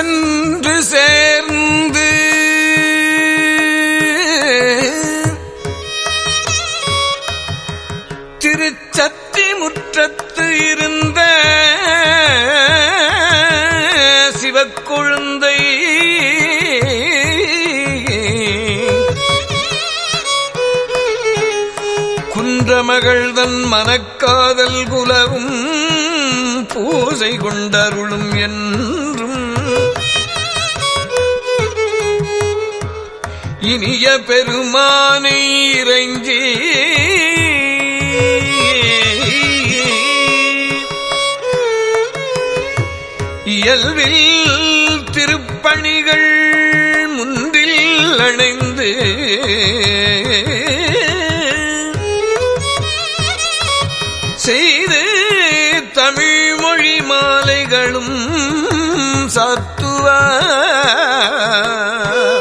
சென்று சேர்ந்து திருச்சத்தி முற்றத்து இருந்த சிவக்கொழுந்தை குன்றமகள் தன் மனக்காதல் குலவும் பூசை கொண்டருளும் என்றும் இனிய பெருமானை இறைஞ்சி இயல்பில் திருப்பணிகள் முன்றில் அணைந்து செய்து தமிழ் மொழி மாலைகளும் சாத்துவார்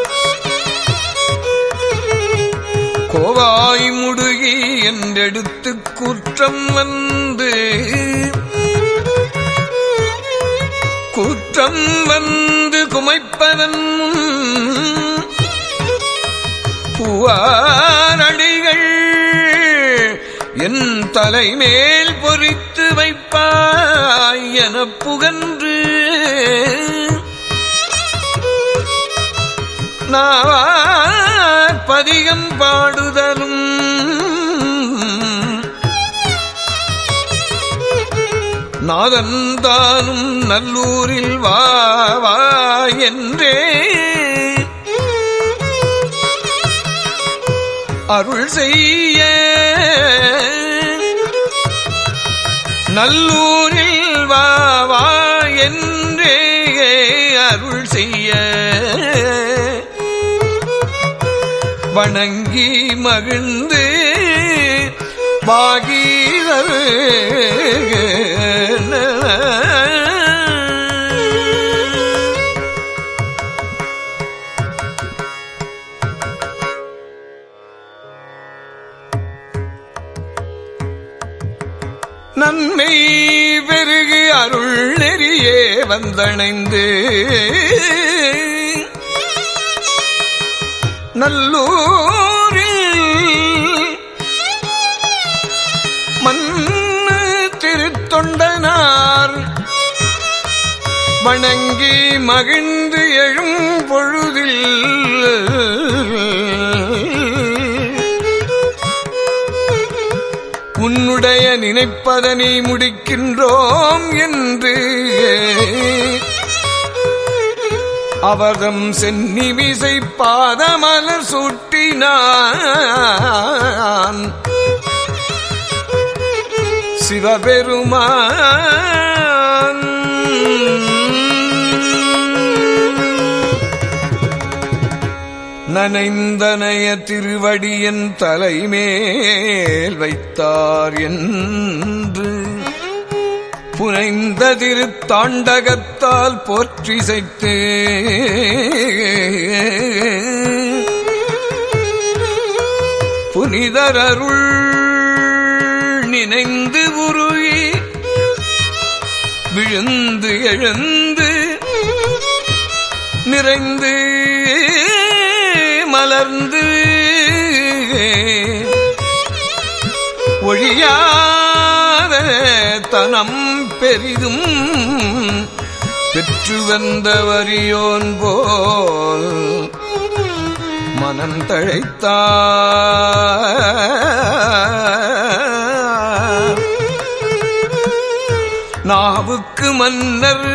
கோவாய் முடுகி என்றெடுத்து குற்றம் வந்து குற்றம் வந்து குமைப்பதன் பூவாரடிகள் என் தலைமேல் பொறித்து வைப்பாய் எனப் புகன்று நாவார் பதிகம் பாடுதலும் நாதந்தானும் நல்லூரில் வா வா என்றே அருள் செய்ய நல்லூரில் வா வா என்றே அருள் செய்ய வணங்கி மகிழ்ந்து பாகீரர் நன்மை பெருகு அருள் நெறியே வந்தணைந்து நல்லூரில் மண்ணு திருத்தொண்டனார் வணங்கி மகிழ்ந்து எழும் பொழுதில் உன்னுடைய நினைப்பதனை முடிக்கின்றோம் என்று அவர்தம் சென்னிமிசை பாதமலர் சூட்டினான் சிவபெருமான் நனைந்தனைய திருவடியன் தலைமேல் வைத்தார் என்று புனைந்த திருத்தாண்டகத்தால் போற்றிசைத்து புனிதரருள் நினைந்து உருகி விழுந்து எழுந்து நிறைந்து மலர்ந்து ஒழியாத தனம் பெரிதும் பெற்று வந்த வரியோன் போல் மனம் தழைத்தார் நாவுக்கு மன்னர்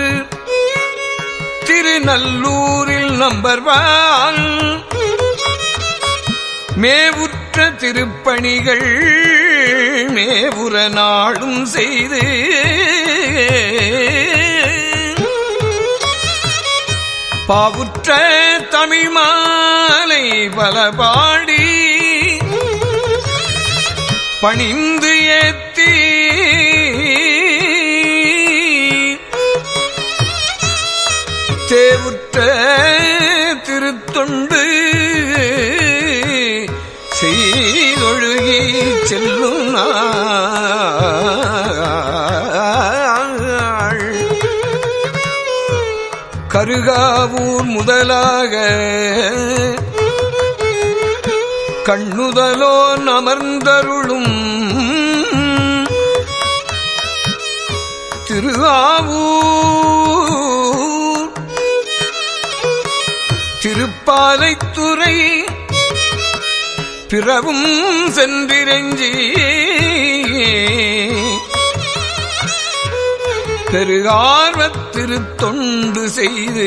திருநல்லூரில் நம்பர்வான் மேவுற்ற திருப்பணிகள் மேவுற நாடும் செய்து பாவுற்ற தமிழ் மாலை பல பாடி பணிந்து ஏத்தி தேவுற்ற திருத்தொண்டு செய்தொழுகி செல்லும் நாள் கருகாவூர் முதலாக கண்ணுதலோ அமர்ந்தருளும் திருவாவூர் திருப்பாலைத்துறை பிறவும் சென்றிரஞ்சி பெருகார்வத் திருத்தொண்டு செய்து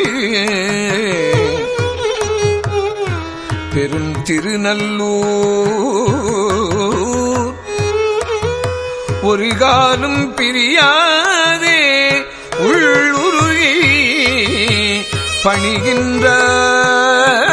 பெருந்திருநல்லூர் ஒரு காலும் பிரியாதே உள்ளுருகி பணிகின்ற